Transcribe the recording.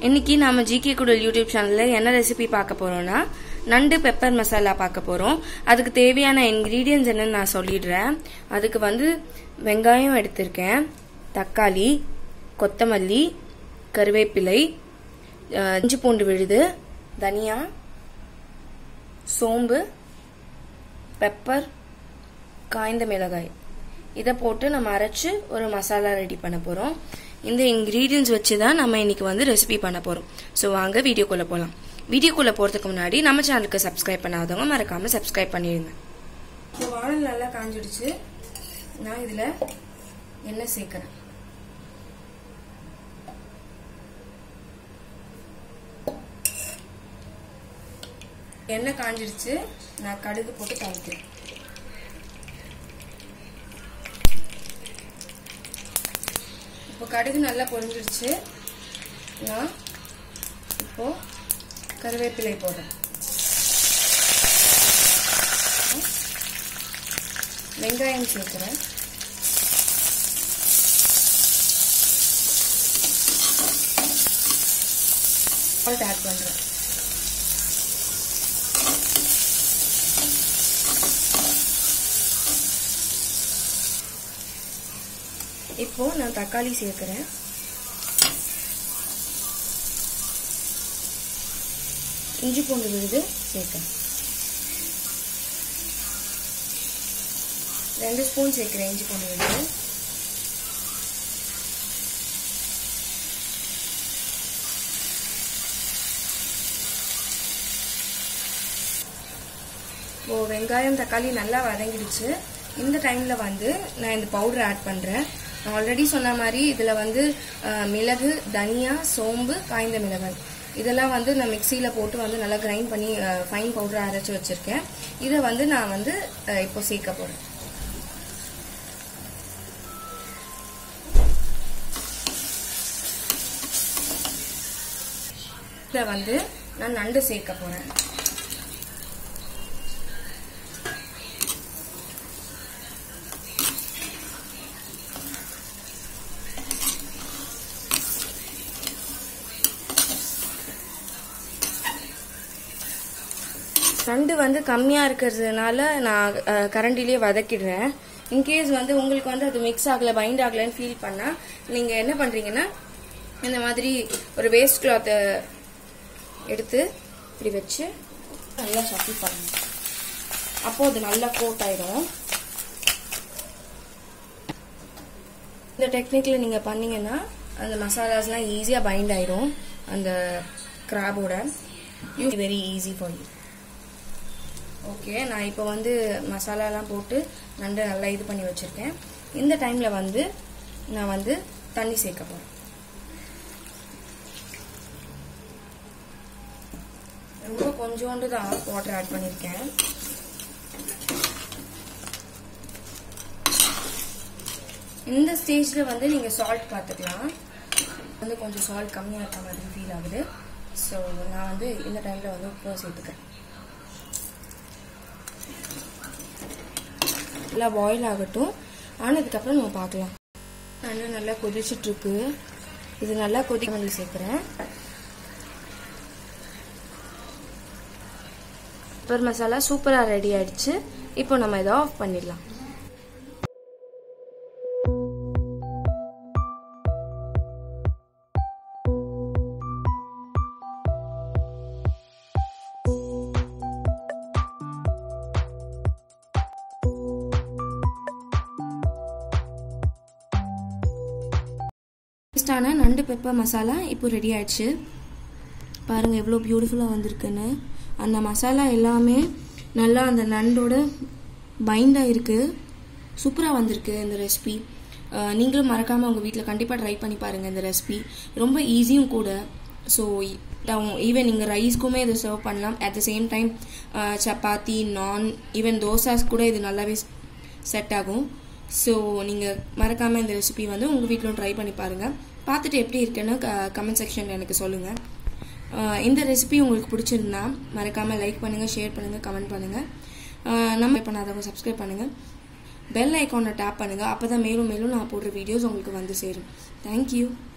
இன்னைக்கு நாம ஜிகே குடல் யூடியூப் சேனல்ல என்ன ரெசிபி பார்க்க போறோம்னா நண்டு பெப்பர் மசாலா பார்க்க போறோம் அதுக்கு தேவையான இன்கிரீடியன்ஸ் என்னன்னு நான் சொல்லிடுறேன் அதுக்கு வந்து வெங்காயம் எடுத்திருக்கேன் தக்காளி கொத்தமல்லி கருவேப்பிலை அஹ், இஞ்சி பூண்டு விழுது தனியா சோம்பு பெப்பர் காய்ந்த மிளகாய் இதை போட்டு நம்ம அரைச்சு ஒரு மசாலா ரெடி பண்ண போறோம் இந்த இன்கிரீடியன்ஸ் வச்சு தான் நம்ம இன்னைக்கு வந்து ரெசிபி பண்ண போறோம் ஸோ வாங்க வீடியோக்குள்ள போகலாம் வீடியோக்குள்ள போறதுக்கு முன்னாடி நம்ம சேனலுக்கு சப்ஸ்கிரைப் பண்ணாதவங்க மறக்காம சப்ஸ்கிரைப் பண்ணிடுங்க ஸோ வானல் நல்லா காஞ்சிடுச்சு நான் இதுல எண்ணெய் சேர்க்கிறேன் எண்ணெய் காஞ்சிடுச்சு நான் கடுகு போட்டு தாளிக்கிறேன் இப்போ கடுகு நல்லா பொரிஞ்சிடுச்சு நான் இப்போ கருவேப்பிலை போடுறேன் வெங்காயம் சேர்க்குறேன் சால்ட் ஆட் பண்ணுறேன் இப்போ நான் தக்காளி சேர்க்கிறேன் இஞ்சி பூண்டு விழுது சேர்க்கிறேன் ரெண்டு ஸ்பூன் சேர்க்கிறேன் இஞ்சி பூண்டு விழுது ஓ வெங்காயம் தக்காளி நல்லா வதங்கிடுச்சு இந்த டைம்ல வந்து நான் இந்த பவுடர் ஆட் பண்றேன் நான் ஆல்ரெடி சொன்ன மாதிரி இதுல வந்து அஹ், மிளகு தனியா சோம்பு காய்ந்த மிளகாய் இதெல்லாம் வந்து நான் மிக்சியில போட்டு வந்து நல்லா கிரைண்ட் பண்ணி ஃபைன் பவுடர் அரைச்சு வச்சிருக்கேன் இதை வந்து நான் வந்து அஹ், இப்போ சேர்க்க போறேன் இதை வந்து நான் நண்டு சேர்க்க போறேன் நண்டு வந்து கம்மியாக இருக்கிறதுனால நான் அஹ், கரண்டிலேயே வதக்கிடுறேன் இன்கேஸ் வந்து உங்களுக்கு வந்து அது மிக்ஸ் ஆகலை பைண்ட் ஆகலைன்னு ஃபீல் பண்ணால் நீங்கள் என்ன பண்ணுறீங்கன்னா இந்த மாதிரி ஒரு வேஸ்ட் கிளாத்தை எடுத்து இப்படி வச்சு நல்லா ஷஃபில் பண்ணணும் அப்போ அது நல்லா கோட் ஆயிடும் இந்த டெக்னிக்கில் நீங்கள் பண்ணீங்கன்னா அந்த மசாலாஸ்லாம் ஈஸியாக பைண்ட் ஆயிரும் அந்த கிராபோட very easy for you okay நான் இப்போ வந்து மசாலாலாம் போட்டு நண்டு நல்லா இது பண்ணி வச்சிருக்கேன் இந்த டைம்ல வந்து நான் வந்து தண்ணி சேர்க்க போறேன் ரொம்ப கொஞ்சோண்டு தான் வாட்டர் ஆட் பண்ணியிருக்கேன் இந்த ஸ்டேஜ்ல வந்து நீங்க சால்ட் பார்த்துக்கலாம் வந்து கொஞ்சம் சால்ட் கம்மியா இருக்க மாதிரி ஃபீல் ஆகுது ஸோ நான் வந்து இந்த டைம்ல வந்து உப்பு சேர்த்துக்கிறேன் நல்லா பாயில் ஆகட்டும் ஆனதுக்கப்புறம் நம்ம பார்க்கலாம் நல்லா நல்லா கொதிச்சுட்டு இருக்கு இது நல்லா கொதிக்க வேண்டி சேர்க்குறேன் பெப்பர் மசாலா சூப்பராக ரெடி ஆயிடுச்சு இப்போ நம்ம இதை ஆஃப் பண்ணிடலாம் டேஸ்டான நண்டு பெப்பர் மசாலா இப்போ ரெடி ஆயிடுச்சு பாருங்கள் எவ்வளோ பியூட்டிஃபுல்லாக வந்திருக்குன்னு அந்த மசாலா எல்லாமே நல்லா அந்த நண்டோட பைண்டாக இருக்குது சூப்பராக வந்திருக்கு இந்த ரெசிபி நீங்களும் மறக்காமல் உங்கள் வீட்டில் கண்டிப்பாக ட்ரை பண்ணி பாருங்கள் இந்த ரெசிபி ரொம்ப ஈஸியும் கூட ஸோ ஈவன் நீங்கள் ரைஸ்க்குமே இதை சர்வ் பண்ணலாம் at the same time chapati naan even dosas கூட இது நல்லாவே செட் ஆகும் ஸோ நீங்கள் மறக்காமல் இந்த ரெசிபி வந்து உங்கள் வீட்டிலும் ட்ரை பண்ணி பாருங்கள் பார்த்துட்டு எப்படி இருக்குன்னு கமெண்ட் செக்ஷனில் எனக்கு சொல்லுங்கள் இந்த ரெசிபி உங்களுக்கு பிடிச்சிருந்தா மறக்காமல் லைக் பண்ணுங்கள் ஷேர் பண்ணுங்கள் கமெண்ட் பண்ணுங்கள் நம்ம பண்ணாதவங்க சப்ஸ்கிரைப் பண்ணுங்கள் பெல் ஐக்கானை டேப் பண்ணுங்கள் அப்போ தான் மேலும் மேலும் நான் போடுற வீடியோஸ் உங்களுக்கு வந்து சேரும் தேங்க்யூ